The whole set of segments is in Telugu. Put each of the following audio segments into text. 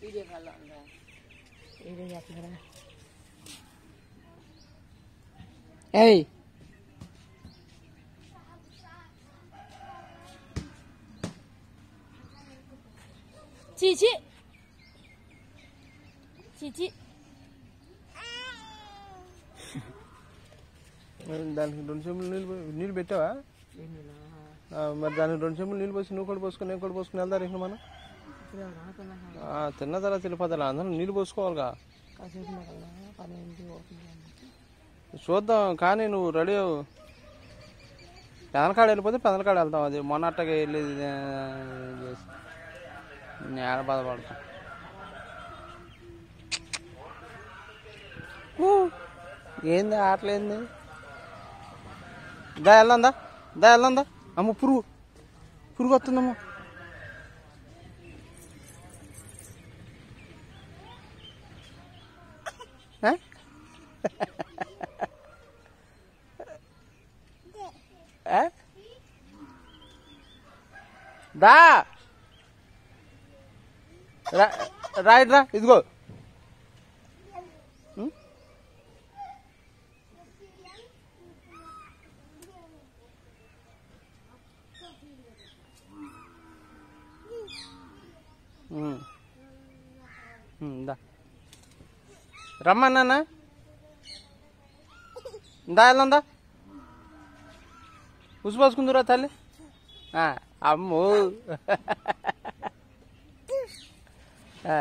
వీడియో కాల్లో ఉందా వీడియో చేస్తున్నారా ఏయ్ చీచి చీచి మరి దానికి రెండు చెంబులు నీళ్ళు పో- నీళ్ళు పెట్టావా ఆ, మరి దానికి రెండు చెంబులు నీళ్ళు పోసి నువ్వు కూడా పోసుకుని నేను కూడా పోసుకుని వెళ్తారు ఇక మనం ఆ, తిన్న తర్వాత వెళ్ళిపోతారు అందరూ నీళ్ళు పోసుకోవాలిగా కాసేపు నాకు పన్నెండు అవుతుంది చూద్దాం కానీ నువ్వు రెడీ అవ్వు పెదనకాడ వెళ్ళిపోతే పెదనకాడ వెళ్తాం అది మొన్నట్టగా వెళ్ళేది ఆ, చేసి నేల బాధపడతాం ఊ, ఏంది ఆటలేంది దా వెళ్దాందా దా వెళ్దాందా అమ్మ పురుగు పురుగు వస్తుందమ్మ ఆ? ఆ? దా రా రైట్ రా ఇదిగో ఉం? ఉం. ఉం, దా రమ్మన్నా దా వెళ్దా ఉసిపోసుకుందురా తల్లి ఆ, అమ్మో ఆ.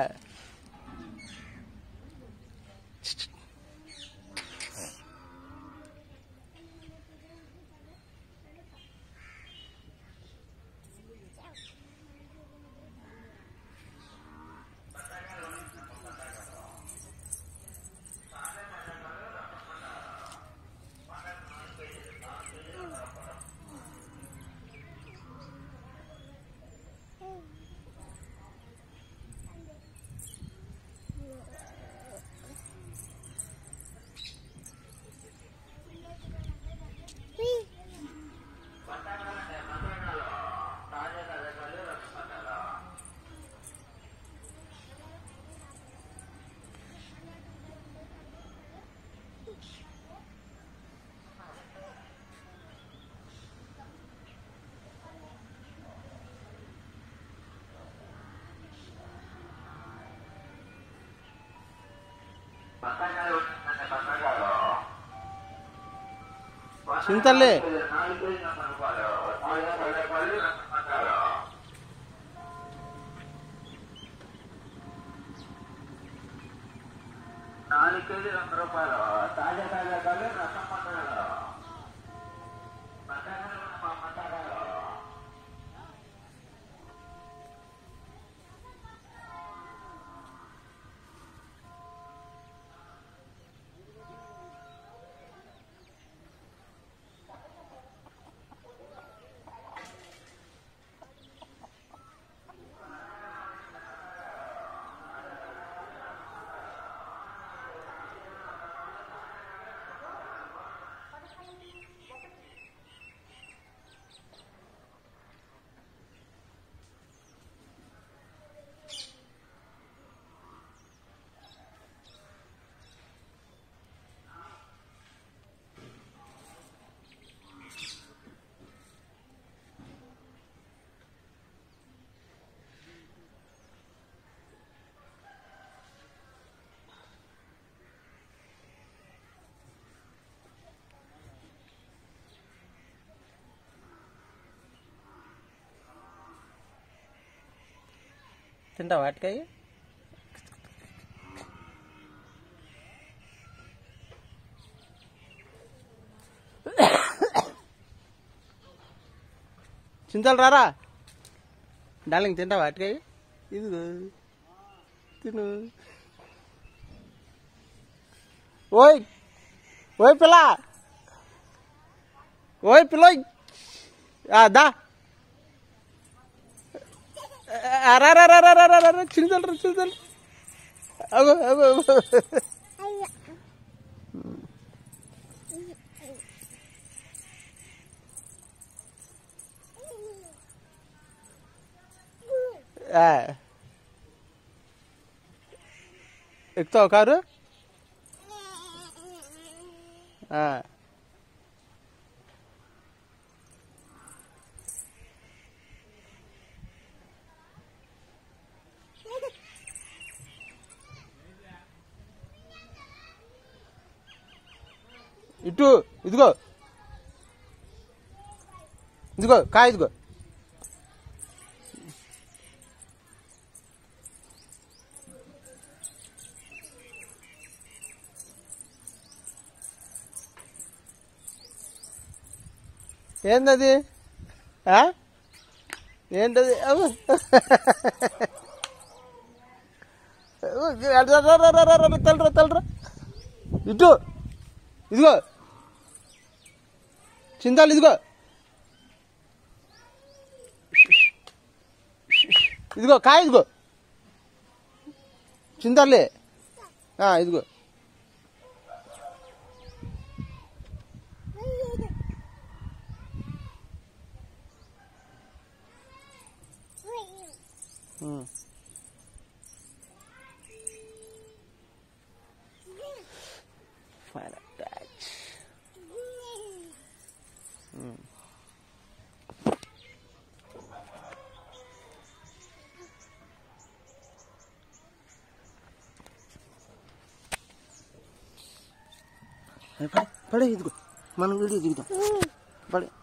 చింతల్లే నాలుగు కేజీ రెండు రూపాయలు తాజా తాజా కళ్ళు రసం పట్టడాలు పట్టడాలు పట్టడాలు తింటావా అటుకాయ చింతలు రారా డార్లింగ్ తింటావా అటుకాయ ఇదిగో తిను ఓయ్ ఓయ్ పిల్ల ఓయ్ పిల్లోయ్ ఆ, దా అరారారారారారా చింతలు చింతలు అగో అగో అగో. ఆ. ఎక్కుతావా కారు ఆ. ఇటు ఇదిగో ఇదిగో కాయ ఇదిగో ఏందది ఆ? ఏంటది అవ్వ. రా, రా, రా, రా, రా, రా, తలరా తలరా ఇటు ఇదిగో చింతాలు ఇదిగో ఇదిగో కాయ ఇదిగో చింతాలే ఆ, ఇదిగో ఉమ్. Final touch. పడే పడే ఇదిగో మనం వీడియో దిగుతాం పడే